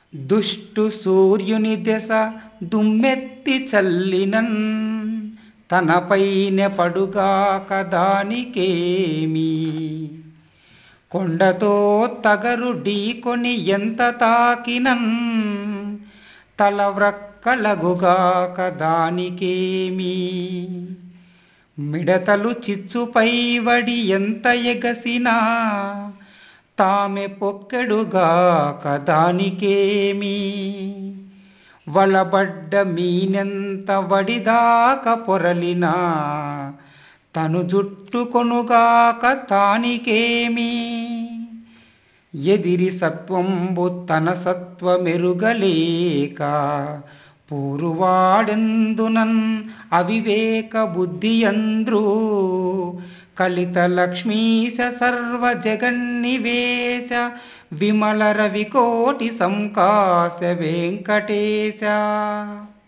దుష్టు సూర్యుని దశ దుమ్మెత్తి చల్లినన్ తనపైన పడుగాక దానికేమి కొండతో తగరు ఢీకొని ఎంత తాకినన్ తల వ్రక్కలగుగాక దానికేమి మిడతలు చిచ్చుపై వడి ఎంత ఎగసినా తామె పొక్కెడుగాక దానికేమి వలబడ్డ మీనెంత వడిదాక పొరలినా తను జుట్టుకొనుగాక తానికేమి ఎదిరి సత్వంబు తన సత్వమెరుగలేక పూరువాడెందునన్ అవివేక బుద్ధియంద్రు కలిత లక్ష్మీశ సర్వ జగన్నివేశ విమల రవికోటి సంకాశ వెంకటేశ